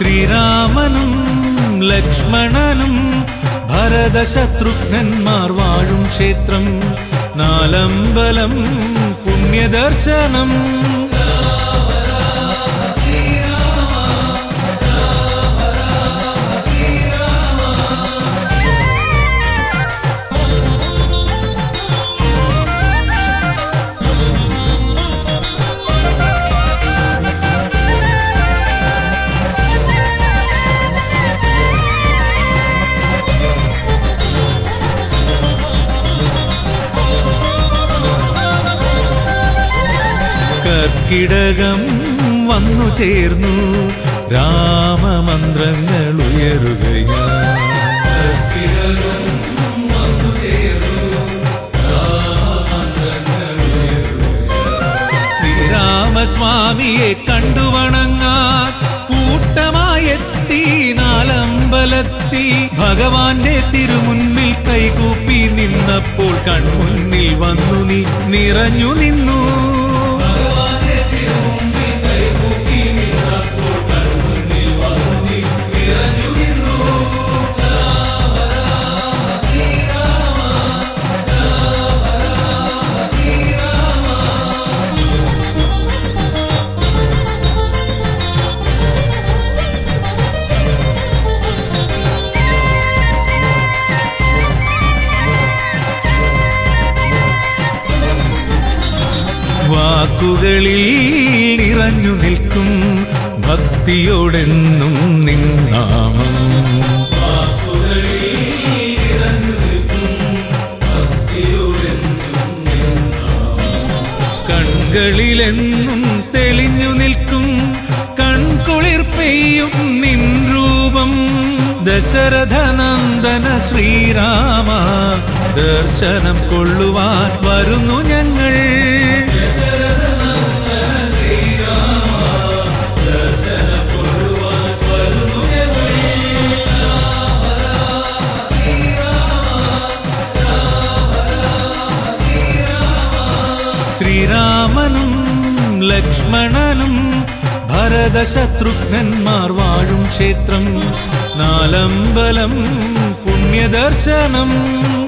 ശ്രീരാമനും ലക്ഷ്മണനും ഭരതശത്രുഘ്നന്മാർ വാഴും ക്ഷേത്രം നാലമ്പലം പുണ്യദർശനം കർക്കിടകം വന്നു ചേർന്നു രാമമന്ത്രങ്ങൾ ഉയരുകയാ കർക്കിടകം വന്നു ചേർന്നു രാമമന്ത്രങ്ങൾ ഉയരുകയാ. ശ്രീരാമസ്വാമിയെ കണ്ടുവണങ്ങാൻ കൂട്ടമായെത്തി നാലമ്പലത്തി ഭഗവാന്റെ തിരുമുൻപിൽ കൈകൂപ്പി നിന്നപ്പോൾ കൺമുന്നിൽ വന്നു നീ നിറഞ്ഞു നിന്നു വാക്കുകളിൽ നിറഞ്ഞു നിൽക്കും ഭക്തിയോടെന്നും നിന്നാമം കൺകളിലെന്നും തെളിഞ്ഞു നിൽക്കും കൺകുളിർ പെയ്യും നിൻ രൂപം ദശരഥ നന്ദന ശ്രീരാമ ദർശനം കൊള്ളുവാൻ വരുന്നു ഞങ്ങൾ ശ്രീരാമനും ലക്ഷ്മണനും ഭരതശത്രുഘ്നന്മാർ വാഴും ക്ഷേത്രം നാലമ്പലം പുണ്യദർശനം